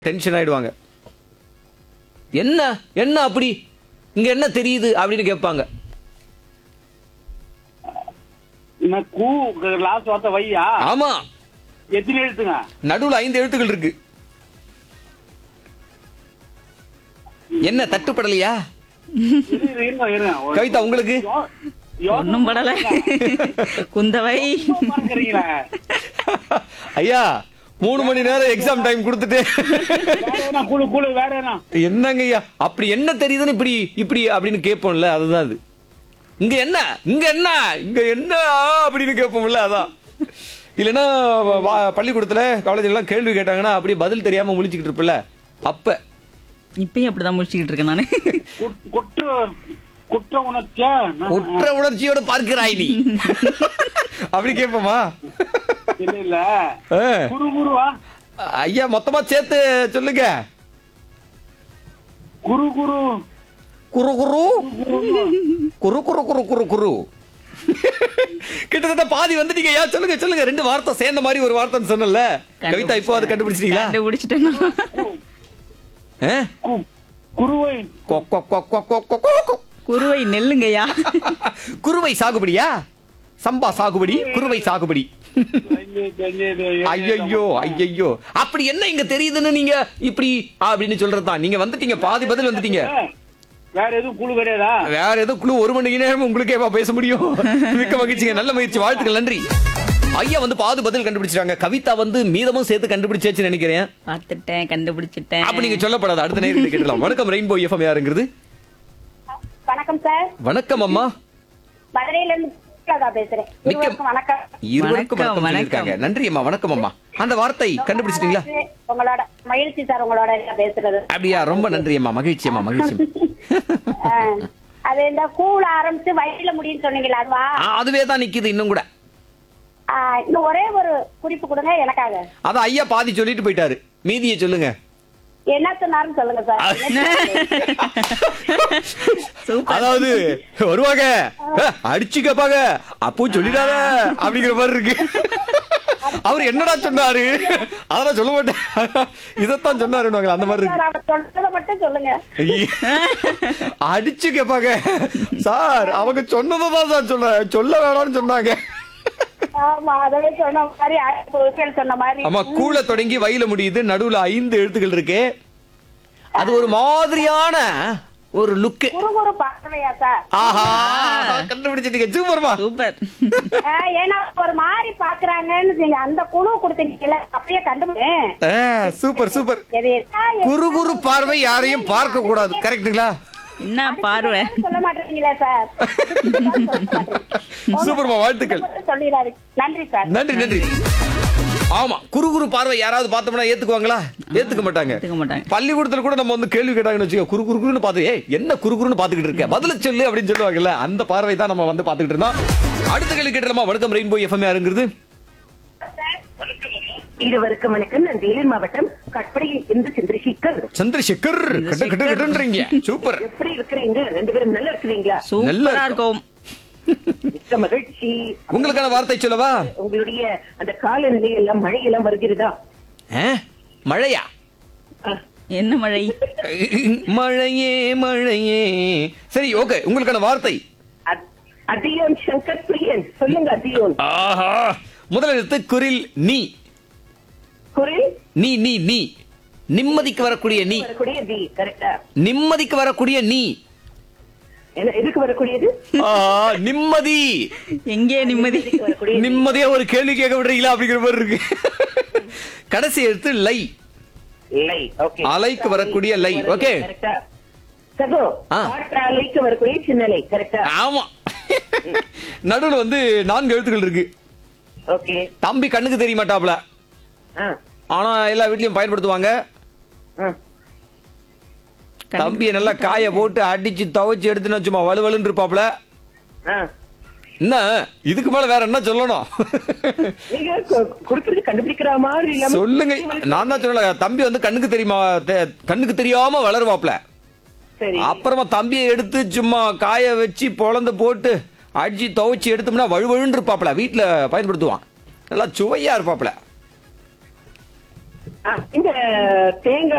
Tension ஆயிடுவாங்க என்ன என்ன அப்படி இங்க என்ன தெரியுது அப்படின்னு கேட்பாங்க என்ன கூ லாஸ்ட் வார்த்தை வையா ஆமா எத்தனை எழுத்துங்க நடுவுல ஐந்து எழுத்துக்கள் இருக்கு என்ன தட்டுப்படலையா இரு, இரு, இருங்க, இருங்க. ஒரு- கவிதா உங்களுக்கு யோ- யோசனை ஒண்ணும் படல குந்தவை ரொம்ப மறக்கறீங்களே. ஐயா மூணு மணி நேரம் எக்ஸாம் டைம் கொடுத்துட்டு வேற என்ன குழு குழு வேற என்ன என்னங்க ஐயா அப்படி என்ன தெரியுதுன்னு இப்படி இப்படி அப்படின்னு கேட்போம்ல அதுதான் அது இங்க என்ன இங்க என்ன இங்க என்ன அப்படின்னு கேட்போம்ல அதான் இல்லைன்னா வா- பள்ளிக்கூடத்துல காலேஜ்ல எல்லாம் கேள்வி கேட்டாங்கன்னா அப்படியே பதில் தெரியாம முழிச்சுக்கிட்டு இருப்பல அப்ப இப்பயும் அப்படிதான் முடிச்சுக்கிட்டு இருக்கேன் நானு குட்- குற்ற குற்ற உணர்ச்சியா குற்ற உணர்ச்சியோட பார்க்கிறாய் நீ அப்படி கேட்போமா இல்ல இல்ல ஆ. குரு குருவா ஐயா மொத்தமா சேர்த்து சொல்லுங்க குரு குரு குரு குரு குரு குரு குரு குரு குரு கிட்டத்தட்ட பாதி வந்துட்டீங்க ஐயா சொல்லுங்க சொல்லுங்க ரெண்டு வார்த்தை சேர்ந்த மாதிரி ஒரு வார்த்தைன்னு சொன்னல கவிதா இப்போ அது கண்டுபிடிச்சிட்டீங்களா கண்டுபிடிச்சிட்டேன் நான். ஆ? கு- குருவை கொ, கொ, கொ, கொ, கொ, கொ, கொ, கொ. குருவை நெல்லுங்கய்யா குருவை சாகுபடியா சம்பா சாகுபடி குருவை சாகுபடி ஐயையோ ஐயையோ அப்படி என்ன இங்க தெரியுதுன்னு நீங்க இப்படி அப்படின்னு சொல்றதுதான் நீங்க வந்துட்டீங்க பாதி பதில் வந்துட்டீங்க வேற எதுவும் குழு கிடையாதா வேற ஏதோ குழு ஒரு மணி நேரம் உங்களுக்கேவா பேச முடியும் மிக்க மகிழ்ச்சிங்க நல்ல முயற்சி வாழ்த்துக்கள் நன்றி ஐயா வந்து பாதி பதில் கண்டுபிடிச்சிட்டாங்க கவிதா வந்து மீதமும் சேர்த்து கண்டுபிடிச்சாச்சு நினைக்கிறேன் பார்த்துட்டேன் கண்டுபிடிச்சிட்டேன் அப்ப நீங்க சொல்லப்படாது அடுத்த நேரம் கேட்டலாம் வணக்கம் ரெயின்போ எஃப்எம் யாருங்கிறது வணக்கம் சார் வணக்கம் அம்மா மதுரையில இருந்து சுஜாதா பேசுறேன் மிக்க- இருவருக்கும் வணக்கம் இருவருக்கும் வணக்கம், வணக்கம் வணக்கம். சொல்லியிருக்காங்க நன்றி அம்மா வணக்கம் அம்மா அந்த வார்த்தை கண்டுபிடிச்சிட்டீங்களா உங்களோட மகிழ்ச்சி சார் உங்களோட எல்லாம் பேசுறது அப்படியா ரொம்ப நன்றி அம்மா மகிழ்ச்சி அம்மா மகிழ்ச்சி ஆ, அது இந்த கூழ ஆரம்பிச்சு வயிற்றுல முடியும்னு சொன்னீங்களா அதுவா ஆ, அதுவே தான் நிக்குது இன்னும் கூட ஆ, இன்னும் ஒரே ஒரு குறிப்பு கொடுங்க எனக்காக அதான் ஐயா பாதி சொல்லிட்டு போயிட்டாரு மீதியை சொல்லுங்க என்ன சொன்னாருன்னு சொல்லுங்க சார் சூப்பர் அதாவது வருவாங்க அஹ், அடிச்சு கேப்பாங்க அப்போ சொல்லிடாத அப்படிங்கிற மாதிரி இருக்கு அவர் என்னடா சொன்னாரு அதெல்லாம் சொல்ல மாட்டேன் இதத்தான் சொன்னாருன்னு அந்த மாதிரி இருக்கு சார் அவர் சொல்றதை மட்டும் சொல்லுங்க ஐயே. அடிச்சு கேப்பாங்க சார் அவங்க சொன்னதான் சார் சொல்ல சொல்ல வேணாம்னு சொன்னாங்க ஆமா அதவே சொன்ன மாதிரி ஆயிரத்தி ஒரு பேர் சொன்ன மாதிரி ஆமா கூழ தொடங்கி வயில முடியுது நடுவுல ஐந்து எழுத்துக்கள் இருக்கு அது ஒரு மாதிரியான ஒரு லுக்கு குரு குரு பார்வையா சார் ஆஹா கண்டுபிடிச்சிட்டீங்க சூப்பர்மா சூப்பர் ஆ, ஏன்னா ஒரு மாதிரி பாக்குறாங்கன்னு நீங்க அந்த குழு கொடுத்தீங்கல்ல அப்படியே கண்டுபிடிச்சேன் ஆ, சூப்பர் சூப்பர் எது குரு குரு பார்வை யாரையும் பார்க்க கூடாது கரெக்ட்டுங்களா என்ன பார்வை சொல்ல மாட்டீங்களா சார் சூப்பர்மா வாழ்த்துக்கள் சொல்லிடாரு நன்றி சார் நன்றி நன்றி ஆமா குரு குரு பார்வை யாராவது பார்த்தோம்னா ஏத்துக்குவாங்களா ஏத்துக்க மாட்டாங்க ஏத்துக்க மாட்டாங்க. பள்ளிக்கூடத்துல கூட நம்ம வந்து கேள்வி கேட்டாங்கன்னு வச்சுக்கோ குரு குரு குருன்னு பார்த்து ஏய் என்ன குரு குருன்னு பாத்துக்கிட்டு இருக்க பதில சொல்லு அப்படின்னு சொல்லுவாங்கல்ல அந்த பார்வை தான் நம்ம வந்து பாத்துக்கிட்டு இருந்தோம் அடுத்த கேள்வி கேட்டலாமா வணக்கம் ரெயின்போ எஃப்எம் யாருங்கிறது இருவருக்கும் வணக்கம் நான் வேலூர் மாவட்டம் கட்படியில் இருந்து சந்திரசேகர் சந்திரசேகர் கட்டு கட்டு கட்டுன்றீங்க சூப்பர் எப்படி இருக்கிறீங்க ரெண்டு பேரும் நல்லா இருக்கிறீங்களா சூப்பரா இருக்கும் மிக்க மகிழ்ச்சி உங்களுக்கான வார்த்தை சொல்லவா உங்களுடைய அந்த காலநிலை எல்லாம் மழை எல்லாம் வருகிறதா ஆ? மழையா ஆ, என்ன மழை மழையே மழையே சரி ஓகே உங்களுக்கான வார்த்தை அத்- அதியோன் சங்கர் பிரியன் சொல்லுங்க அதியோன் ஆஹா முதல் எழுத்து குரில் நீ குரல் நீ நீ நீ நிம்மதிக்கு வரக்கூடிய நீ வரக்கூடிய தி கரெக்டா நிம்மதிக்கு வரக்கூடிய நீ என்ன எதுக்கு வரக்கூடியது ஆஹா, நிம்மதி எங்கே நிம்மதி எதுக்கு வரக்கூடிய நிம்மதியா ஒரு கேள்வி கேட்க விடுறீங்களா அப்படிங்கிற மாதிரி இருக்கு கடைசி எழுத்து லை லை ஓகே அலைக்கு வரக்கூடிய லை, okay. கரெக்டா சகோ ஆ. காற்றாலைக்கு வரக்கூடிய சின்ன லை கரெக்டா ஆமா நடுவுல வந்து நான்கு எழுத்துக்கள் இருக்கு ஓகே தம்பி கண்ணுக்கு தெரிய மாட்டாப்ல ஆ ஆனா எல்லா வீட்லயும் பயன்படுத்துவாங்க ஆ தம்பியை நல்லா காய போட்டு அடிச்சு துவைச்சு எடுத்துன்னு சும்மா வலுவலுன்னு இருப்பாப்ல ஆ என்ன இதுக்கு மேல வேற என்ன சொல்லணும் நீங்க கு- கொடுக்கறது கண்டுபிடிக்கிற மாதிரி இல்லாம சொல்லுங்க நான் தான் சொல்லல தம்பி வந்து கண்ணுக்கு தெரியுமா தெ- கண்ணுக்கு தெரியாம வளருவாப்ல சரி அப்புறமா தம்பியை எடுத்து சும்மா காய வச்சு பொழந்து போட்டு அடிச்சு துவைச்சு எடுத்தோம்னா வழுவழுன்னு இருப்பாப்ல வீட்டுல பயன்படுத்துவான் நல்லா சுவையா இருப்பாப்ல ஆ, இந்த தேங்காய்